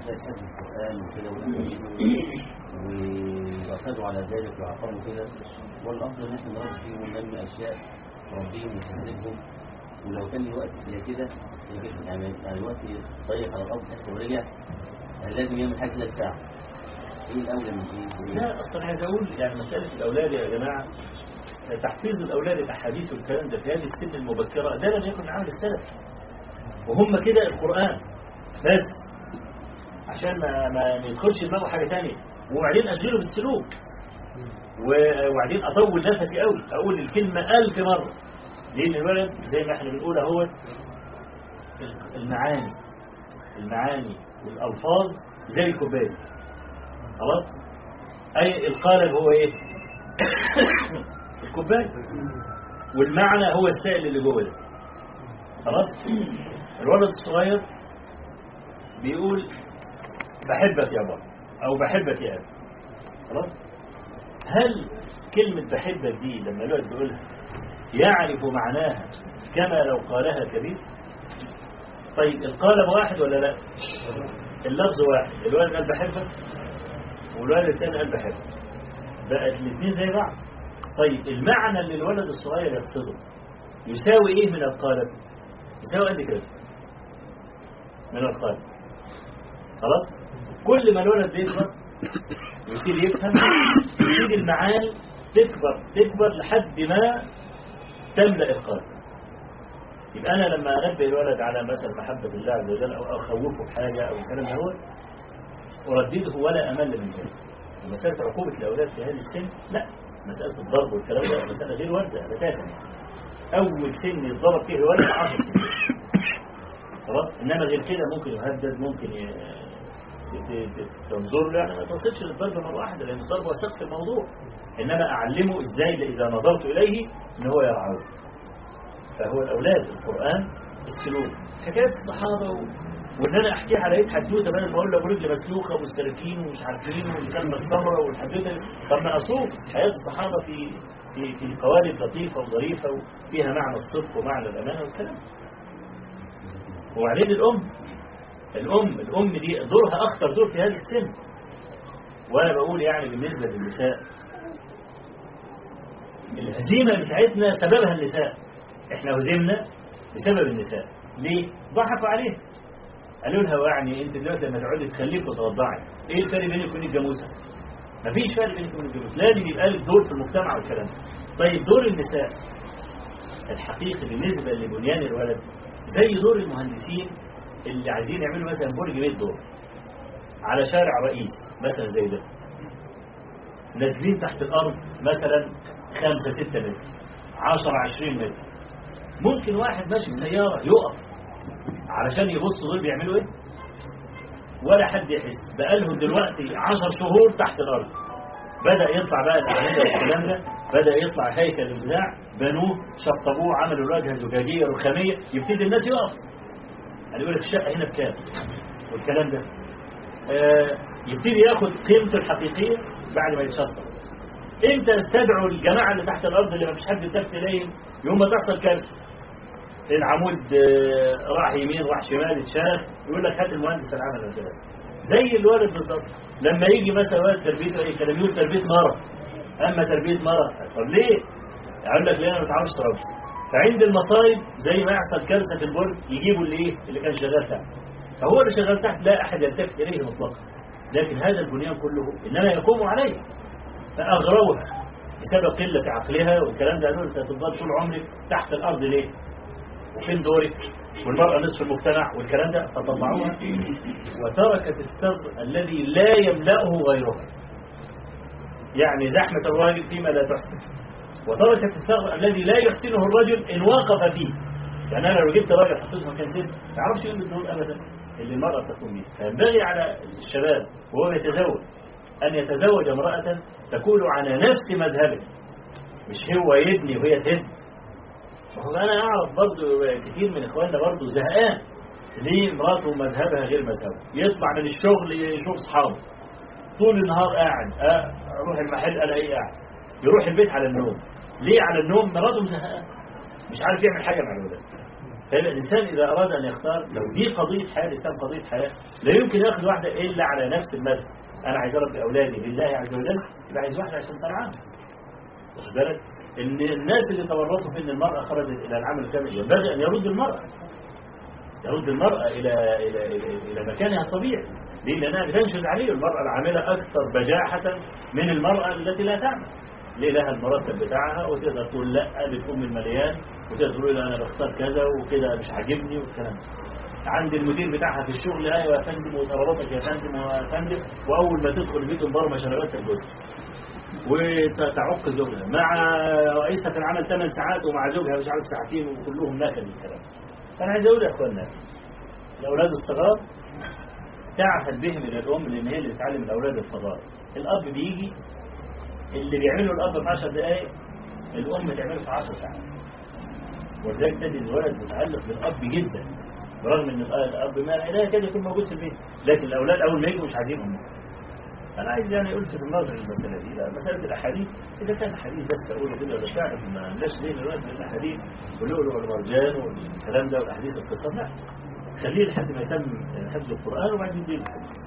مسائل حفظ القرآن وكده وتجويده وأخذوا على ذلك وعقموا كده والأفضل إن احنا نربي فيهم وننمي أشياء تربيهم وتهذبهم ولو كان الوقت زي كده يجب- يعني يعني الوقت ضيق على الأرض بحيث لو رجع يعني لازم يعمل حاجة ثلاث ساعة إيه الأولى من إيه؟ لا اصلا عايز اقول يعني مساله الاولاد يا جماعه تحفيظ الاولاد الاحاديث والكلام ده في هذه السن المبكره ده لم يكن من عمل السلف وهم كده القران بس عشان ما ما يدخلش دماغه حاجه ثانيه وبعدين اشغله بالسلوك و- وبعدين اطول نفسي قوي اقول الكلمه ألف مره لان الولد زي ما احنا بنقول اهو المعاني المعاني والالفاظ زي الكوبايه خلاص اي القالب هو ايه الكوبايه والمعنى هو السائل اللي جوه ده خلاص الولد الصغير بيقول بحبك يا بابا او بحبك يا ابي خلاص هل كلمة بحبك دي لما الولد بيقولها يعرف معناها كما لو قالها كبير طيب القالب واحد ولا لا اللفظ واحد الولد قال بحبك والولد الثاني قال بحبك بقت الاثنين زي بعض طيب المعنى اللي الولد الصغير يقصده يساوي ايه من القالب يساوي قد كده من القالب خلاص كل ما الولد بيكبر ويبتدي يفهم تبتدي المعاني تكبر تكبر لحد ما تملأ القلب يبقى أنا لما أنبه الولد على مثلا محبة الله عز وجل أو أخوفه بحاجة أو الكلام ده هو أردده ولا أمل من ذلك ومسألة عقوبة الأولاد في هذه السن لا مسألة الضرب والكلام ده مسألة غير واردة بتاتا أول سن يتضرب فيه الولد 10 سنين خلاص إنما غير كده ممكن يهدد ممكن ي... ت- ت- تنظر له يعني ما تصلش للضرب مرة واحدة لأن الضرب هو سقف الموضوع إنما أعلمه إزاي إذا نظرت إليه إن هو يرعاه فهو الأولاد القرآن السلوك حكاية الصحابة و... وإن أنا أحكيها على إيد حدوتة بدل ما أقول له أبو رجل مسلوخة والسراكين ومش عارف مين والكلمة السمراء والحدوتة طب ما أصوب حياة الصحابة في في في قوالب لطيفة وظريفة وفيها معنى الصدق ومعنى الأمانة والكلام وبعدين الأم الأم الأم دي دورها أكثر دور في هذه السن وأنا بقول يعني بالنسبة للنساء الهزيمة بتاعتنا سببها النساء احنا هزمنا بسبب النساء ليه؟ ضحكوا عليه قالوا لها يعني انت دلوقتي لما تقعدي تخليك وترضعي ايه الفرق بينك وبين الجاموسه؟ مفيش فرق بينك وبين الجاموسه لازم يبقى لك دور في المجتمع والكلام ده طيب دور النساء الحقيقي بالنسبه لبنيان الولد زي دور المهندسين اللي عايزين يعملوا مثلا برج بيت دور على شارع رئيس مثلا زي ده نازلين تحت الارض مثلا 5 6 متر 10 20 متر ممكن واحد ماشي بسياره يقف علشان يبص دول بيعملوا ايه ولا حد يحس بقالهم دلوقتي 10 شهور تحت الارض بدأ يطلع بقى الأعمدة والكلام ده بدأ يطلع هيكل البتاع بنوه شطبوه عملوا الواجهة زجاجية رخامية يبتدي الناس يقف يعني يقول لك الشقة هنا بكام والكلام ده آه يبتدي ياخد قيمته الحقيقية بعد ما يتشطب انت استدعوا الجماعة اللي تحت الأرض اللي ما فيش حد يلتفت إليهم يوم ما تحصل كارثة العمود آه، راح يمين راح شمال اتشال يقول لك هات المهندس العمل مثلا زي الولد بالظبط لما يجي مثلا ولد تربيته ايه كلام يقول تربيه مرض اما تربيه مرض طب ليه؟ يقول لك ليه انا ما بتعرفش تربي فعند المصايب زي ما يحصل كارثه في البرج يجيبوا اللي ايه اللي كان شغال تحت فهو اللي شغال تحت لا احد يلتفت اليه مطلقا لكن هذا البنيان كله انما يقوم عليه فاغروها بسبب قله عقلها والكلام ده قالوا انت هتفضل طول عمرك تحت الارض ليه؟ وفين دورك والمرأة نصف المجتمع والكلام ده فطلعوها وتركت الثغر الذي لا يملأه غيرها يعني زحمة الراجل فيما لا تحسن وتركت الثغر الذي لا يحسنه الرجل إن وقف فيه يعني أنا لو جبت راجل حطيته مكان ست ما يعرفش يقول الدور أبدا اللي المرأة تقوم به فينبغي على الشباب وهو يتزوج أن يتزوج امرأة تكون على نفس مذهبه مش هو يبني وهي تهد هو انا اعرف برضو كتير من اخواننا برضو زهقان ليه مراته مذهبها غير مذهبه يطلع من الشغل يشوف اصحابه طول النهار قاعد أه اروح المحل الاقيه قاعد يروح البيت على النوم ليه على النوم مراته مزهقان مش عارف يعمل حاجه مع الولاد فيبقى الإنسان إذا أراد أن يختار لو دي قضية حياة الإنسان قضية حياة لا يمكن ياخذ واحدة إلا على نفس المذهب أنا عايز أربي أولادي لله عز وجل يبقى عايز واحدة عشان ترعاهم واخد بالك إن الناس اللي تورطوا في إن المرأة خرجت إلى العمل الكامل ينبغي أن يرد المرأة يرد المرأة إلى إلى إلى, إلى مكانها الطبيعي ليه؟ لأنها بتنشز عليه المرأة العاملة أكثر بجاحة من المرأة التي لا تعمل ليه لها المرتب بتاعها وتقدر تقول لا بتقوم المليان وتقدر تقول لا انا بختار كذا وكده مش عاجبني والكلام ده عند المدير بتاعها في الشغل ايوه يا فندم وطلباتك يا فندم ويا فندم واول ما تدخل البيت انضرب مشاريبات الجزء وتعق زوجها مع رئيسة العمل 8 ساعات ومع زوجها مش عارف ساعتين وكلهم نكد الكلام فانا عايز اقول يا اخوانا الاولاد الصغار تعهد بهم الى الام لان هي اللي بتعلم الاولاد الفضائل الاب بيجي اللي بيعمله الاب في 10 دقائق الام تعمله في 10 ساعات ولذلك تجد الولد متعلق بالاب جدا برغم ان الاب ما لا يكاد يكون موجود في البيت لكن الاولاد اول ما يجوا مش عايزين امهم انا عايز يعني الفت النظر للمساله دي لا مساله الاحاديث اذا كان حديث بس اقول كده ولا تعرف ما عندناش زي دلوقتي من الاحاديث واللؤلؤ والمرجان والكلام ده والاحاديث القصه لا خليه لحد ما يتم حفظ القران وبعدين يديه الحديث